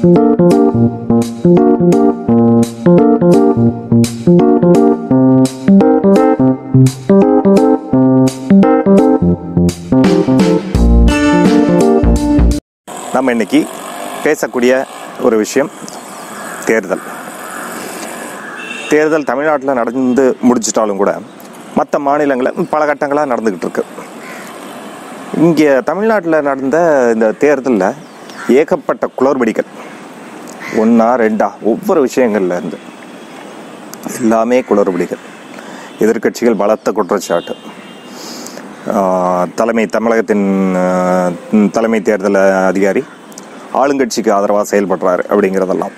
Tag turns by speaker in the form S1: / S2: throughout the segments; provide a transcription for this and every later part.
S1: நம்ம இன்னைக்கு பேசக்கூடிய ஒரு விஷயம் தேர்தல் தேர்தல் தமிழ்நாட்டில் நடந்து முடிச்சிட்டாலும் கூட மற்ற மாநிலங்களில் பல கட்டங்களாக நடந்துக்கிட்டு இருக்கு இங்கே தமிழ்நாட்டில் நடந்த இந்த தேர்தலில் ஏகப்பட்ட குளறுபடிகள் ஒன்றா ரெண்டா ஒவ்வொரு விஷயங்கள்ல இருந்து எல்லாமே குளறுபடிகள் எதிர்க்கட்சிகள் பலத்த குற்றச்சாட்டு ஆஹ் தலைமை தமிழகத்தின் ஆஹ், தலைமை தேர்தல் அதிகாரி ஆளுங்கட்சிக்கு ஆதரவாக செயல்படுறாரு அப்படிங்கிறதெல்லாம்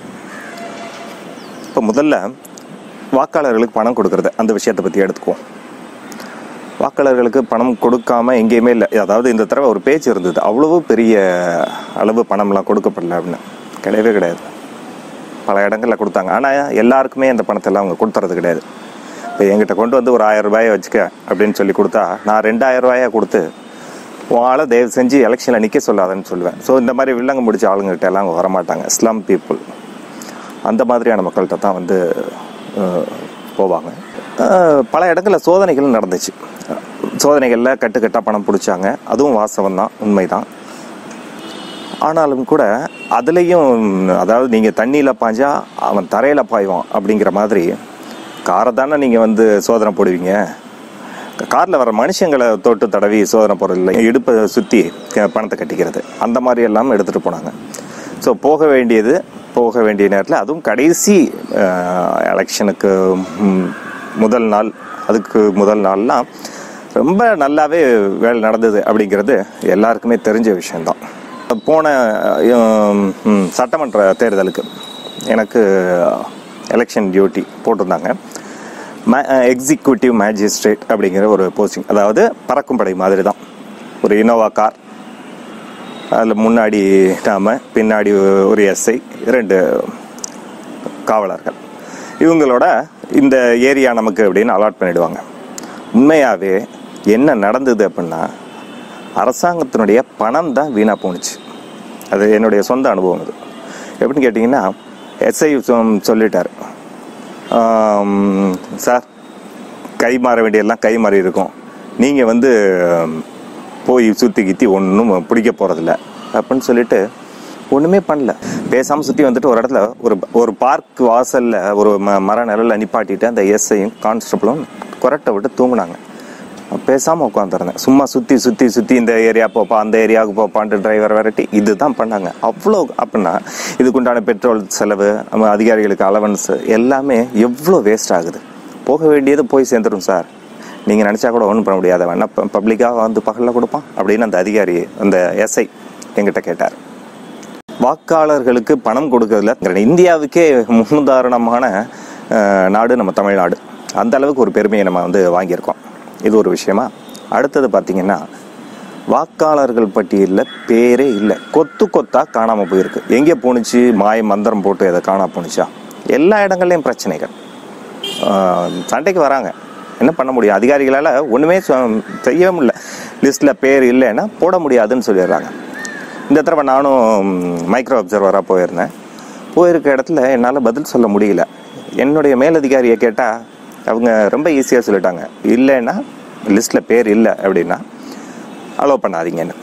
S1: இப்போ முதல்ல வாக்காளர்களுக்கு பணம் கொடுக்கறது அந்த விஷயத்தை பற்றி எடுத்துக்குவோம் வாக்காளர்களுக்கு பணம் கொடுக்காம எங்கேயுமே இல்லை அதாவது இந்த தடவை ஒரு பேச்சு இருந்தது அவ்வளவு பெரிய அளவு பணம்லாம் கொடுக்கப்படல அப்படின்னு கிடையவே கிடையாது பல இடங்களில் கொடுத்தாங்க ஆனால் எல்லாருக்குமே அந்த பணத்தை எல்லாம் அவங்க கொடுத்துறது கிடையாது இப்போ என்கிட்ட கொண்டு வந்து ஒரு ஆயிரம் ரூபாயை வச்சுக்க அப்படின்னு சொல்லி கொடுத்தா நான் ரெண்டாயிரம் ரூபாயை கொடுத்து உன் ஆளை தயவு செஞ்சு எலெக்ஷனில் நிற்க சொல்லாதன்னு சொல்லுவேன் ஸோ இந்த மாதிரி வில்லங்க முடிச்ச ஆளுங்ககிட்ட எல்லாம் அவங்க வரமாட்டாங்க ஸ்லம் பீப்புள் அந்த மாதிரியான மக்கள்கிட்ட தான் வந்து அஹ், போவாங்க அஹ், பல இடங்களில் சோதனைகள் நடந்துச்சு சோதனைகளில் கட்டுக்கட்டாக பணம் பிடிச்சாங்க அதுவும் வாஸ்தவம் தான் உண்மைதான் ஆனாலும் கூட அதுலேயும் அதாவது நீங்கள் தண்ணியில் பாஞ்சா அவன் தரையில் பாய்வான் அப்படிங்கிற மாதிரி காரை தானே நீங்கள் வந்து சோதனை போடுவீங்க காரில் வர மனுஷங்களை தொட்டு தடவி சோதனை போடுறது இல்லை இடுப்பை சுற்றி பணத்தை கட்டிக்கிறது அந்த மாதிரி எல்லாம் எடுத்துகிட்டு போனாங்க ஸோ போக வேண்டியது போக வேண்டிய நேரத்தில் அதுவும் கடைசி எலெக்ஷனுக்கு முதல் நாள் அதுக்கு முதல் நாள்லாம் ரொம்ப நல்லாவே வேலை நடந்தது அப்படிங்கிறது எல்லாருக்குமே தெரிஞ்ச விஷயம்தான் போன அஹ், ம், சட்டமன்ற தேர்தலுக்கு எனக்கு எலெக்ஷன் டியூட்டி போட்டிருந்தாங்க எக்ஸிக்யூட்டிவ் மேஜிஸ்ட்ரேட் அப்படிங்கிற ஒரு போஸ்டிங் அதாவது பறக்கும் படை மாதிரி தான் ஒரு இனோவா கார் அதில் முன்னாடி நாம பின்னாடி ஒரு எஸ்ஐ ரெண்டு காவலர்கள் இவங்களோட இந்த ஏரியா நமக்கு அப்படின்னு அலாட் பண்ணிடுவாங்க உண்மையாகவே என்ன நடந்தது அப்படின்னா அரசாங்கத்தினுடைய பணம் தான் வீணாக போணுச்சு அது என்னுடைய சொந்த அனுபவம் அது எப்படின்னு கேட்டிங்கன்னா எஸ்ஐ சொல்லிட்டார் ஆம், சார் கை மாற வேண்டியதெல்லாம் கை மாறி இருக்கும் நீங்கள் வந்து ஆம், போய் சுற்றி கித்தி ஒன்றும் பிடிக்க போகிறதில்ல அப்படின்னு சொல்லிட்டு ஒன்றுமே பண்ணல பேசாமல் சுற்றி வந்துட்டு ஒரு இடத்துல ஒரு ஒரு பார்க் வாசலில் ஒரு ம மர நிழல்ல நிப்பாட்டிட்டு அந்த எஸ்ஐயும் கான்ஸ்டபிளும் கொரட்டை விட்டு தூங்குனாங்க பேசாமல் உட்காந்துருந்தேன் சும்மா சுற்றி சுற்றி சுற்றி இந்த ஏரியா போப்பா அந்த ஏரியாவுக்கு போப்பான்ட்டு டிரைவர் விரட்டி இதுதான் பண்ணாங்க அவ்வளோ அப்படின்னா இதுக்குண்டான பெட்ரோல் செலவு நம்ம அதிகாரிகளுக்கு அலவன்ஸ் எல்லாமே எவ்வளோ வேஸ்ட் ஆகுது போக வேண்டியது போய் சேர்ந்துடும் சார் நீங்கள் நினச்சா கூட ஒன்றும் பண்ண முடியாது வேணா பப்ளிக்காக வந்து பகலில் கொடுப்பான் அப்படின்னு அந்த அதிகாரி அந்த எஸ்ஐ என்கிட்ட கேட்டார் வாக்காளர்களுக்கு பணம் கொடுக்கறதுல இந்தியாவுக்கே முன்னுதாரணமான அஹ், நாடு நம்ம தமிழ்நாடு அந்த அளவுக்கு ஒரு பெருமையை நம்ம வந்து வாங்கியிருக்கோம் இது ஒரு விஷயமா அடுத்தது பார்த்தீங்கன்னா வாக்காளர்கள் பட்டியலில் பேரே இல்லை கொத்து கொத்தா காணாமல் போயிருக்கு எங்கே போணுச்சு மாய மந்திரம் போட்டு எதை காணாம போணுச்சா எல்லா இடங்கள்லையும் பிரச்சனைகள் ஆஹ் சண்டைக்கு வராங்க என்ன பண்ண முடியும் அதிகாரிகளால் ஒன்றுமே சொ- செய்யவே முடியல லிஸ்ட்டில் பேர் இல்லைன்னா போட முடியாதுன்னு சொல்லிடுறாங்க இந்த தடவை நானும் மைக்ரோ அப்சர்வராக போயிருந்தேன் போயிருக்க இடத்துல என்னால் பதில் சொல்ல முடியல என்னுடைய மேலதிகாரியை கேட்டால் அவங்க ரொம்ப ஈஸியாக சொல்லிட்டாங்க இல்லைன்னா லிஸ்ட்டில் பேர் இல்லை அப்படின்னா அலோவ் பண்ணாதீங்கன்னு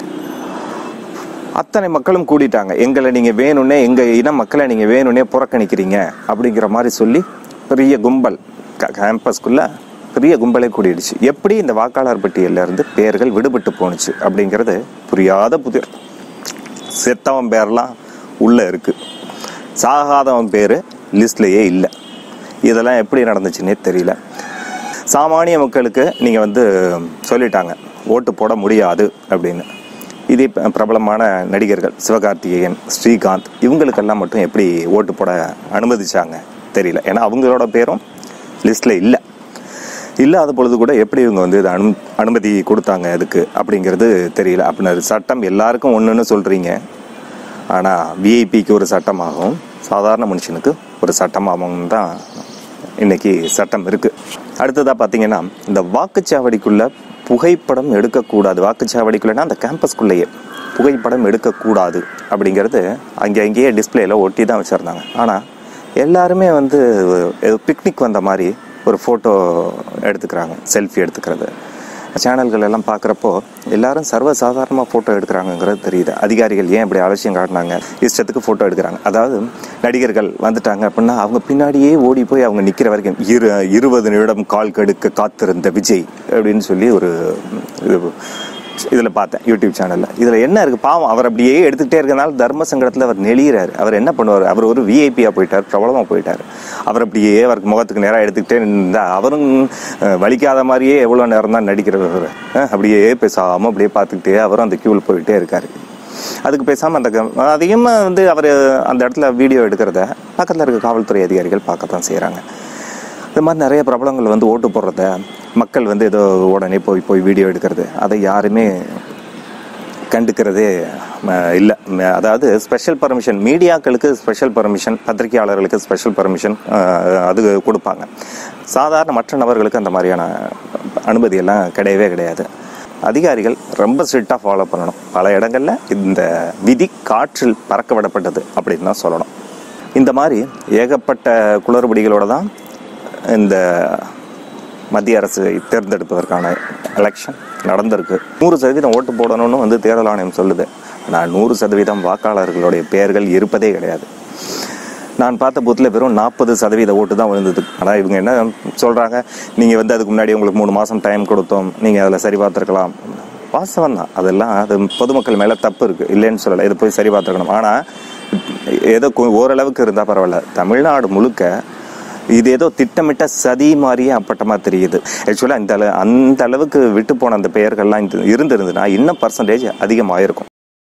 S1: அத்தனை மக்களும் கூடிட்டாங்க எங்களை நீங்கள் வேணும்னே எங்கள் இன மக்களை நீங்கள் வேணும்னே புறக்கணிக்கிறீங்க அப்படிங்கிற மாதிரி சொல்லி பெரிய கும்பல் கேம்பஸ்குள்ளே பெரிய கும்பலே கூடிடுச்சு எப்படி இந்த வாக்காளர் பட்டியல்ல இருந்து பேர்கள் விடுபட்டு போணுச்சு அப்படிங்கிறது புரியாத புதிர் செத்தவன் பேர்லாம் உள்ளே இருக்குது சாகாதவன் பேர் லிஸ்ட்லேயே இல்லை இதெல்லாம் எப்படி நடந்துச்சுன்னே தெரியல சாமானிய மக்களுக்கு நீங்கள் வந்து சொல்லிட்டாங்க ஓட்டு போட முடியாது அப்படின்னு இதே ப- பிரபலமான நடிகர்கள் சிவகார்த்திகேயன் ஸ்ரீகாந்த் இவங்களுக்கெல்லாம் மட்டும் எப்படி ஓட்டு போட அனுமதிச்சாங்க தெரியல ஏன்னா அவங்களோட பேரும் லிஸ்ட்டில் இல்லை இல்லாத பொழுது கூட எப்படி இவங்க வந்து இதை அனு அனுமதி கொடுத்தாங்க அதுக்கு அப்படிங்கிறது தெரியல அப்படின்னு சட்டம் எல்லாருக்கும் ஒன்றுன்னு சொல்கிறீங்க ஆனால் விஐபிக்கு ஒரு சட்டமாகவும் சாதாரண மனுஷனுக்கு ஒரு சட்டமாகவும் தான் இன்னைக்கு சட்டம் இருக்குது அடுத்ததாக பார்த்தீங்கன்னா இந்த வாக்குச்சாவடிக்குள்ள புகைப்படம் எடுக்கக்கூடாது வாக்குச்சாவடிக்குள்ளனா அந்த கேம்பஸ்குள்ளேயே புகைப்படம் எடுக்கக்கூடாது அப்படிங்கிறது அங்கே அங்கேயே டிஸ்பிளேல ஒட்டி தான் வச்சுருந்தாங்க ஆனால் எல்லாருமே வந்து பிக்னிக் வந்த மாதிரி ஒரு ஃபோட்டோ எடுத்துக்கிறாங்க செல்ஃபி எடுத்துக்கிறது சேனல்கள் எல்லாம் பார்க்குறப்போ எல்லாரும் சர்வசாதாரணமாக ஃபோட்டோ எடுக்கிறாங்கங்கிறது தெரியுது அதிகாரிகள் ஏன் இப்படி அலட்சியம் காட்டினாங்க இஷ்டத்துக்கு ஃபோட்டோ எடுக்கிறாங்க அதாவது நடிகர்கள் வந்துட்டாங்க அப்படின்னா அவங்க பின்னாடியே ஓடி போய் அவங்க நிற்கிற வரைக்கும் இரு இருபது நிமிடம் கால் கடுக்க காத்திருந்த விஜய் அப்படின்னு சொல்லி ஒரு இது இதில் பார்த்தேன் யூடியூப் சேனலில் இதில் என்ன இருக்குது பாவம் அவர் அப்படியே எடுத்துக்கிட்டே இருக்கனால தர்ம சங்கடத்தில் அவர் நெளிகிறாரு அவர் என்ன பண்ணுவார் அவர் ஒரு விஐபியாக போயிட்டார் பிரபலமாக போயிட்டார் அவர் அப்படியே அவருக்கு முகத்துக்கு நேராக எடுத்துக்கிட்டே இருந்தா அவரும் அஹ், வலிக்காத மாதிரியே எவ்வளோ நேரம் தான் நடிக்கிறவர் அஹ், அப்படியே பேசாமல் அப்படியே பார்த்துக்கிட்டே அவரும் அந்த கியூவில் போயிட்டே இருக்காரு அதுக்கு பேசாமல் அந்த க- அதிகமாக வந்து அவர் அந்த இடத்துல வீடியோ எடுக்கிறத பக்கத்தில் இருக்க காவல்துறை அதிகாரிகள் பார்க்கத்தான் செய்கிறாங்க இந்த மாதிரி நிறைய பிரபலங்கள் வந்து ஓட்டு போடுறத மக்கள் வந்து ஏதோ உடனே போய் போய் வீடியோ எடுக்கிறது அதை யாருமே கண்டுக்கிறதே இல்லை அதாவது ஸ்பெஷல் பர்மிஷன் மீடியாக்களுக்கு ஸ்பெஷல் பர்மிஷன் பத்திரிகையாளர்களுக்கு ஸ்பெஷல் பர்மிஷன் அது கொடுப்பாங்க சாதாரண மற்ற நபர்களுக்கு அந்த மாதிரியான அனுமதி எல்லாம் கிடையவே கிடையாது அதிகாரிகள் ரொம்ப ஸ்ட்ரிக்டாக ஃபாலோ பண்ணணும் பல இடங்களில் இந்த விதி காற்றில் பறக்க விடப்பட்டது அப்படின்னு தான் சொல்லணும் இந்த மாதிரி ஏகப்பட்ட குளறுபடிகளோட தான் இந்த மத்திய அரசு தேர்ந்தெடுப்பதற்கான எலெக்ஷன் நடந்திருக்கு நூறு சதவீதம் ஓட்டு போடணும்னு வந்து தேர்தல் ஆணையம் சொல்லுது ஆனால் நூறு சதவீதம் வாக்காளர்களுடைய பெயர்கள் இருப்பதே கிடையாது நான் பார்த்த பூத்தில் வெறும் நாற்பது சதவீத ஓட்டு தான் விழுந்தது ஆனால் இவங்க என்ன சொல்கிறாங்க நீங்கள் வந்து அதுக்கு முன்னாடி உங்களுக்கு மூணு மாதம் டைம் கொடுத்தோம் நீங்கள் அதில் சரி பார்த்துருக்கலாம் வாஸ்தவம் தான் அதெல்லாம் அது பொதுமக்கள் மேலே தப்பு இருக்குது இல்லைன்னு சொல்லலை இதை போய் சரி பார்த்துருக்கணும் ஆனால் ஏதோ கொ- ஓரளவுக்கு இருந்தால் பரவாயில்ல தமிழ்நாடு முழுக்க இது ஏதோ திட்டமிட்ட சதி மாதிரியே அப்பட்டமாக தெரியுது ஆக்சுவலாக இந்த அளவு அந்த அளவுக்கு விட்டு போன அந்த பெயர்கள்லாம் இந்த இருந்திருந்ததுன்னா இன்னும் பர்சன்டேஜ் அதிகமாயிருக்கும்